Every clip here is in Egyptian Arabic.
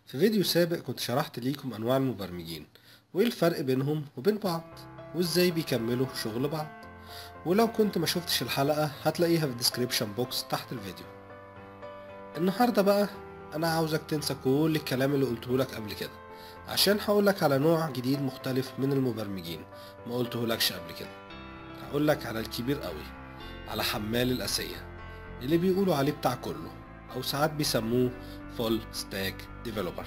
في فيديو سابق كنت شرحت ليكم أنواع المبرمجين وإيه الفرق بينهم وبين بعض وإزاي بيكملوا شغل بعض ولو كنت ما شفتش الحلقة هتلاقيها في الديسكريبشن بوكس تحت الفيديو النهاردة بقى أنا عاوزك تنسى كل الكلام اللي قلتهولك قبل كده عشان هقولك على نوع جديد مختلف من المبرمجين ما قلتهولكش قبل كده هقولك على الكبير قوي على حمال الأسية اللي بيقولوا عليه بتاع كله أو ساعات بيسموه فول ستاك ديفلوبر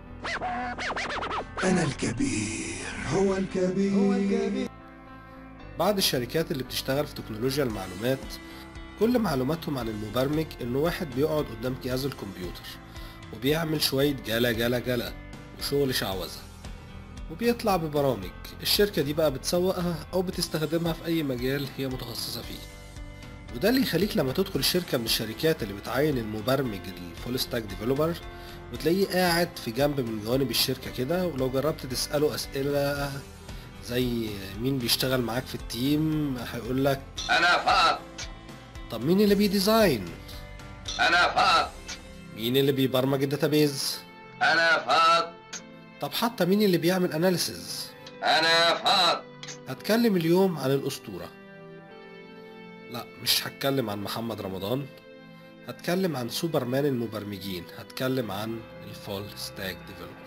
أنا الكبير هو الكبير بعض الشركات اللي بتشتغل في تكنولوجيا المعلومات كل معلوماتهم عن المبرمج انه واحد بيقعد قدام جهاز الكمبيوتر وبيعمل شوية جلا جلا جلا وشغل شعوذة وبيطلع ببرامج الشركة دي بقى بتسوقها او بتستخدمها في اي مجال هي متخصصة فيه وده اللي يخليك لما تدخل شركة من الشركات اللي بتعين المبرمج الفول ستاك ديفلوبر وتلاقيه قاعد في جنب من جوانب الشركة كده ولو جربت تسأله أسئلة زي مين بيشتغل معاك في التيم هيقولك انا فقط طب مين اللي بيديزاين انا فقط مين اللي بيبرمج الداتابيز انا فقط طب حتى مين اللي بيعمل اناليسز انا فقط هتكلم اليوم عن الأسطورة لا مش هتكلم عن محمد رمضان هتكلم عن سوبرمان المبرمجين هتكلم عن الفول ستاك ديفلوبر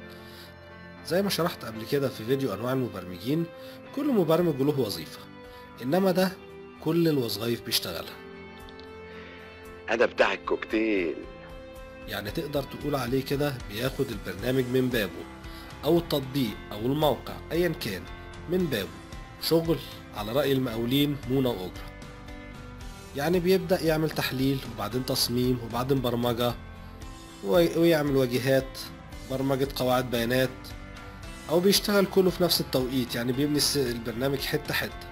زي ما شرحت قبل كده في فيديو انواع المبرمجين كل مبرمج له وظيفة انما ده كل الوظائف بيشتغلها انا بتاع الكوكتيل يعني تقدر تقول عليه كده بياخد البرنامج من بابه او التطبيق او الموقع ايا كان من بابه شغل على رأي المقاولين مونة وأجرة يعني بيبدأ يعمل تحليل وبعدين تصميم وبعدين برمجة وي- ويعمل واجهات برمجة قواعد بيانات أو بيشتغل كله في نفس التوقيت يعني بيبني الس- البرنامج حتة حتة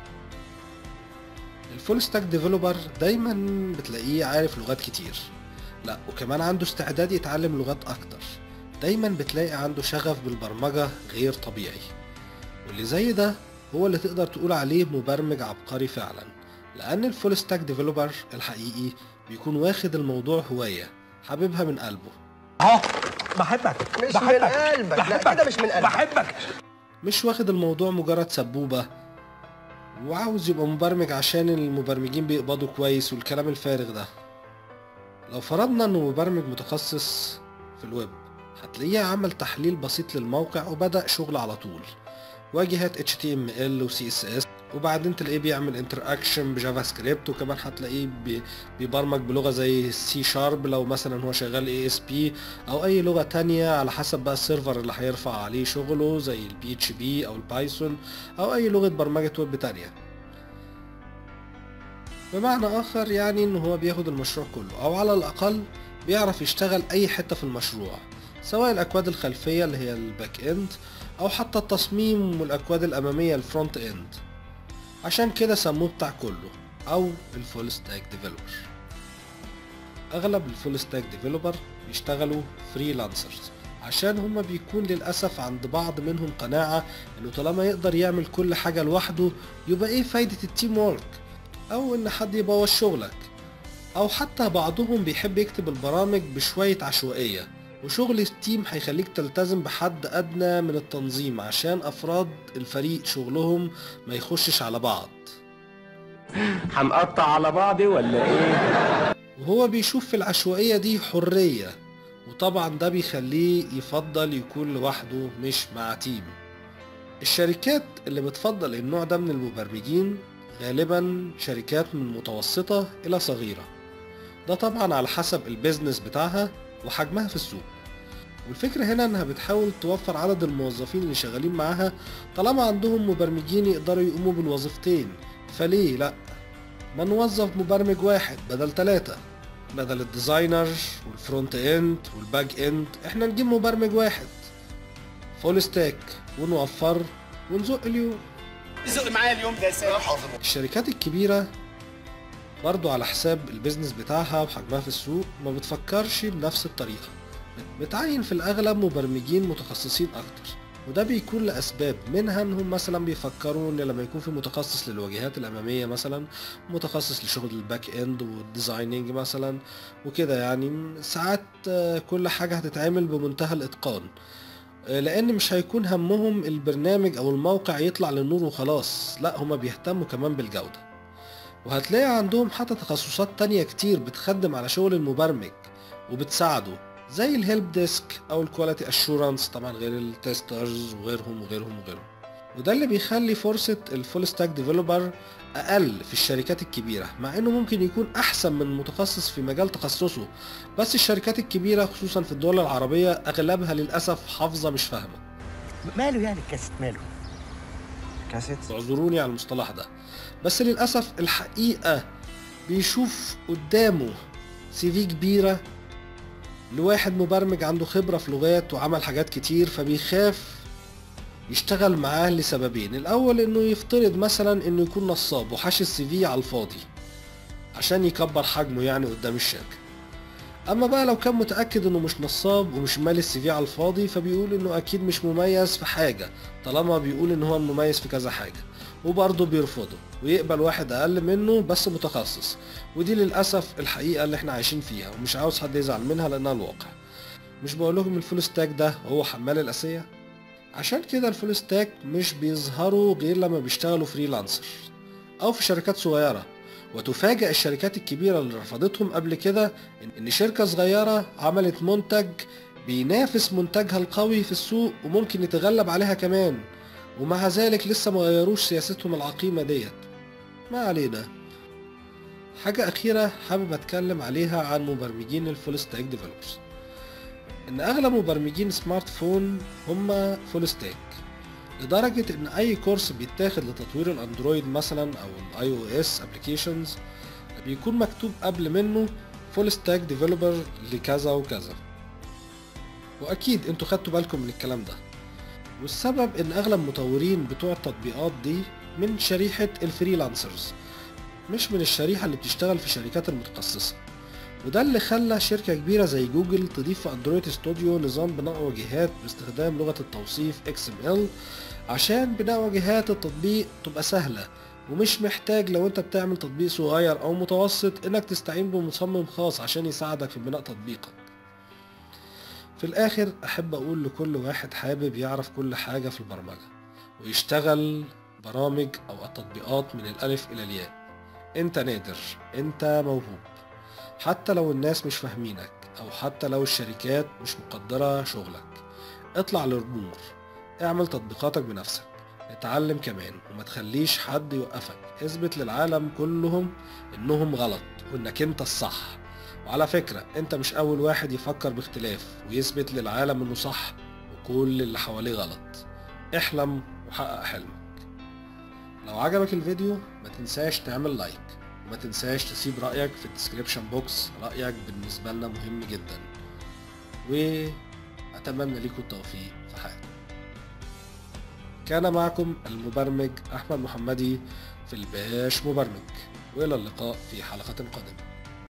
الفول ستاك ديفلوبر دايما بتلاقيه عارف لغات كتير لا وكمان عنده استعداد يتعلم لغات أكتر دايما بتلاقي عنده شغف بالبرمجة غير طبيعي واللي زي ده هو اللي تقدر تقول عليه مبرمج عبقري فعلا لأن الفول ستاك ديفلوبر الحقيقي بيكون واخد الموضوع هواية حاببها من قلبه اهو بحبك مش بحبك. من قلبك، لا، بحبك. كده مش من قلبك. بحبك مش واخد الموضوع مجرد سبوبة وعاوز يبقى مبرمج عشان المبرمجين بيقبضوا كويس والكلام الفارغ ده لو فرضنا انه مبرمج متخصص في الويب هتلاقيه عمل تحليل بسيط للموقع وبدأ شغل على طول واجهات HTML و CSS وبعدين تلاقيه بيعمل انتراكشن بجافا سكريبت وكمان هتلاقيه بي- بيبرمج بلغة زي سي شارب لو مثلا هو شغال اي اس بي او اي لغة تانية على حسب بقى السيرفر اللي هيرفع عليه شغله زي البي اتش بي او البايثون او اي لغة برمجة ويب تانية بمعنى اخر يعني ان هو بياخد المشروع كله او على الاقل بيعرف يشتغل اي حتة في المشروع سواء الاكواد الخلفية اللي هي الباك اند او حتى التصميم والاكواد الامامية الفرونت اند عشان كده سموه بتاع كله او الفول ستاك ديفلوبر اغلب الفول ستاك ديفلوبر بيشتغلوا فريلانسرز عشان هما بيكون للأسف عند بعض منهم قناعة انه طالما يقدر يعمل كل حاجة لوحده يبقى ايه فايدة التيم وورك او ان حد يبوظ شغلك او حتى بعضهم بيحب يكتب البرامج بشوية عشوائية وشغل التيم هيخليك تلتزم بحد ادنى من التنظيم عشان افراد الفريق شغلهم ما يخشش على بعض هنقطع على بعض ولا ايه وهو بيشوف في العشوائية دي حرية وطبعا ده بيخليه يفضل يكون لوحده مش مع تيم الشركات اللي بتفضل النوع ده من المبرمجين غالبا شركات من متوسطة إلى صغيرة ده طبعا على حسب البيزنس بتاعها وحجمها في السوق والفكرة هنا انها بتحاول توفر عدد الموظفين اللي شغالين معاها طالما عندهم مبرمجين يقدروا يقوموا بالوظيفتين فليه لا ما نوظف مبرمج واحد بدل ثلاثة بدل الديزاينر والفرونت اند والباك اند احنا نجيب مبرمج واحد فول ستاك ونوفر ونزق اليوم زق معايا اليوم ده سامح الشركات الكبيرة برضو على حساب البيزنس بتاعها وحجمها في السوق ما بتفكرش بنفس الطريقة بتعين في الأغلب مبرمجين متخصصين أكتر وده بيكون لأسباب منها انهم مثلا بيفكروا ان لما يكون في متخصص للواجهات الأمامية مثلا متخصص لشغل الباك اند والديزايننج مثلا وكده يعني ساعات آه، كل حاجة هتتعمل بمنتهى الإتقان آه، لأن مش هيكون همهم البرنامج أو الموقع يطلع للنور وخلاص لا هما بيهتموا كمان بالجودة وهتلاقي عندهم حتى تخصصات تانية كتير بتخدم على شغل المبرمج وبتساعده زي الهيلب ديسك او الكواليتي اشورنس طبعا غير التسترز وغيرهم وغيرهم وغيرهم وده اللي بيخلي فرصة الفول ستاك ديفلوبر اقل في الشركات الكبيرة مع انه ممكن يكون احسن من متخصص في مجال تخصصه بس الشركات الكبيرة خصوصا في الدول العربية اغلبها للاسف حافظة مش فاهمة ماله يعني الكاسيت ماله كاسيت اعذروني على المصطلح ده بس للأسف الحقيقة بيشوف قدامه سي في كبيرة لواحد مبرمج عنده خبرة في لغات وعمل حاجات كتير فبيخاف يشتغل معاه لسببين الأول إنه يفترض مثلا إنه يكون نصاب وحاش السي في على الفاضي عشان يكبر حجمه يعني قدام الشركة اما بقى لو كان متاكد انه مش نصاب ومش مالي السي في على الفاضي فبيقول انه اكيد مش مميز في حاجه طالما بيقول ان هو مميز في كذا حاجه وبرضه بيرفضه ويقبل واحد اقل منه بس متخصص ودي للاسف الحقيقه اللي احنا عايشين فيها ومش عاوز حد يزعل منها لانها الواقع مش بقول لكم الفول ستاك ده هو حمال الاسيه عشان كده الفول ستاك مش بيظهروا غير لما بيشتغلوا فريلانسر او في شركات صغيره وتفاجأ الشركات الكبيرة اللي رفضتهم قبل كده إن- إن شركة صغيرة عملت منتج بينافس منتجها القوي في السوق وممكن يتغلب عليها كمان ومع ذلك لسه ما غيروش سياستهم العقيمة ديت ما علينا حاجة أخيرة حابب أتكلم عليها عن مبرمجين الفول ستاك ديفلوبرز إن أغلب مبرمجين سمارت فون هم فول ستاك لدرجة إن أي كورس بيتاخد لتطوير الأندرويد مثلا أو الأي أو إس أبليكيشنز بيكون مكتوب قبل منه فول ستاك ديفلوبر لكذا وكذا وأكيد أنتوا خدتوا بالكم من الكلام ده والسبب إن أغلب مطورين بتوع التطبيقات دي من شريحة الفريلانسرز مش من الشريحة اللي بتشتغل في شركات المتخصصة وده اللي خلى شركة كبيرة زي جوجل تضيف في اندرويد ستوديو نظام بناء واجهات باستخدام لغة التوصيف XML عشان بناء واجهات التطبيق تبقى سهلة ومش محتاج لو انت بتعمل تطبيق صغير او متوسط انك تستعين بمصمم خاص عشان يساعدك في بناء تطبيقك في الاخر احب اقول لكل واحد حابب يعرف كل حاجة في البرمجة ويشتغل برامج او التطبيقات من الالف الى الياء انت نادر انت موهوب حتى لو الناس مش فاهمينك او حتى لو الشركات مش مقدرة شغلك اطلع للنور اعمل تطبيقاتك بنفسك اتعلم كمان وما تخليش حد يوقفك اثبت للعالم كلهم انهم غلط وانك انت الصح وعلى فكرة انت مش اول واحد يفكر باختلاف ويثبت للعالم انه صح وكل اللي حواليه غلط احلم وحقق حلمك لو عجبك الفيديو ما تنساش تعمل لايك وما تنساش تسيب رأيك في الديسكريبشن بوكس رأيك بالنسبة لنا مهم جدا وأتمنى لكم التوفيق في حياتكم كان معكم المبرمج أحمد محمدي في الباش مبرمج وإلى اللقاء في حلقة قادمة